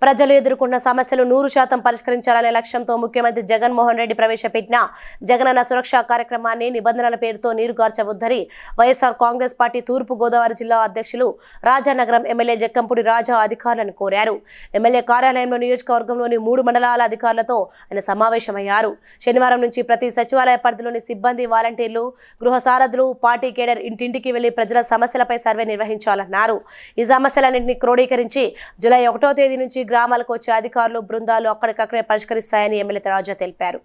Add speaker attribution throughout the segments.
Speaker 1: ప్రజలు ఎదుర్కొన్న సమస్యలు నూరు శాతం పరిష్కరించాలనే లక్ష్యంతో ముఖ్యమంత్రి జగన్మోహన్ రెడ్డి ప్రవేశపెట్టిన జగనన్న సురక్ష కార్యక్రమాన్ని నిబంధనల పేరుతో నీరుగార్చవద్దని వైఎస్ఆర్ కాంగ్రెస్ పార్టీ తూర్పు గోదావరి జిల్లా అధ్యక్షులు రాజానగరం ఎమ్మెల్యే జక్కంపూడి రాజా అధికారులను కోరారు ఎమ్మెల్యే కార్యాలయంలో నియోజకవర్గంలోని మూడు మండలాల అధికారులతో ఆయన సమావేశమయ్యారు శనివారం నుంచి ప్రతి సచివాలయ పరిధిలోని సిబ్బంది వాలంటీర్లు గృహ సారథులు పార్టీ కేడర్ ఇంటింటికి వెళ్లి ప్రజల సమస్యలపై సర్వే నిర్వహించాలన్నారు ఈ సమస్యలన్నింటినీ క్రోడీకరించి జూలై ఒకటో తేదీ నుంచి గ్రామాలకు వచ్చే అధికారులు బృందాలు అక్కడికక్కడే పరిష్కరిస్తాయని ఎమ్మెల్యే రాజా తెలిపారు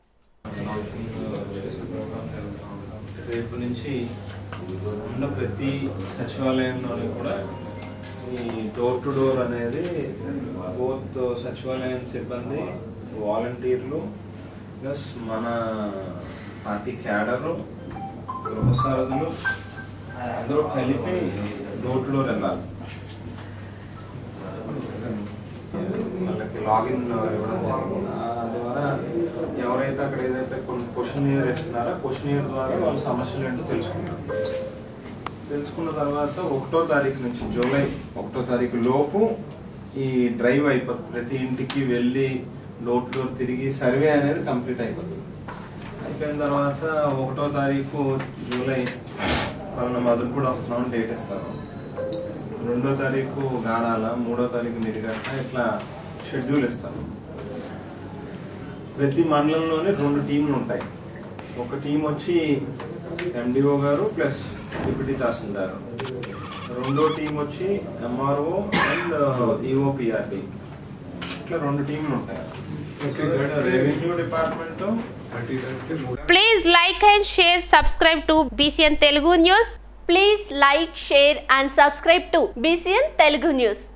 Speaker 2: రేపు నుంచి ఉన్న ప్రతి సచివాలయంలోని కూడా ఈ డోర్ టు డోర్ అనేది బోత్ సచివాలయం సిబ్బంది వాలంటీర్లు ప్లస్ మన పార్టీ క్యాడరు గృహసారథులు అందరూ కలిపి డోర్ టు డోర్ వెళ్ళాలి వాళ్ళకి లాగిన్ ఇవ్వడం జరిగింది ఆ, ద్వారా ఎవరైతే అక్కడ ఏదైతే కొన్ని క్వశ్చన్ ఇయర్ ఇస్తున్నారో క్వశ్చన్ ఇయర్ ద్వారా వాళ్ళ సమస్యలు ఏంటో తెలుసుకుంటారు తెలుసుకున్న తర్వాత ఒకటో తారీఖు నుంచి జూలై ఒకటో తారీఖు లోపు ఈ డ్రైవ్ అయిపోతుంది ప్రతి ఇంటికి వెళ్ళి డోర్ టు డోర్ తిరిగి సర్వే అనేది కంప్లీట్ అయిపోతుంది అయిపోయిన తర్వాత ఒకటో తారీఖు జూలై పలానా మధుర కూడా వస్తున్నాం డేట్ ఇస్తారు రెండో తారీఖు గాడాల మూడో తారీఖు నిరిగట్ట ఇట్లా షెడ్యూల్ ఇస్తాను ప్రతి మండలంలోనే రెండు టీంలు ఉంటాయి ఒక టీం వచ్చి ఎండిఓ గారు ప్లస్ డిప్యూటీ తహసీల్దార్ రెండో టీం వచ్చి ఎంఆర్ఓ అండ్ ఈఓపిఆర్డి ఇట్లా రెండు టీంలు ఉంటాయి revenue department
Speaker 3: Please like and share, subscribe to BCN Telugu News.
Speaker 4: Please like, share and subscribe to BCN Telugu News.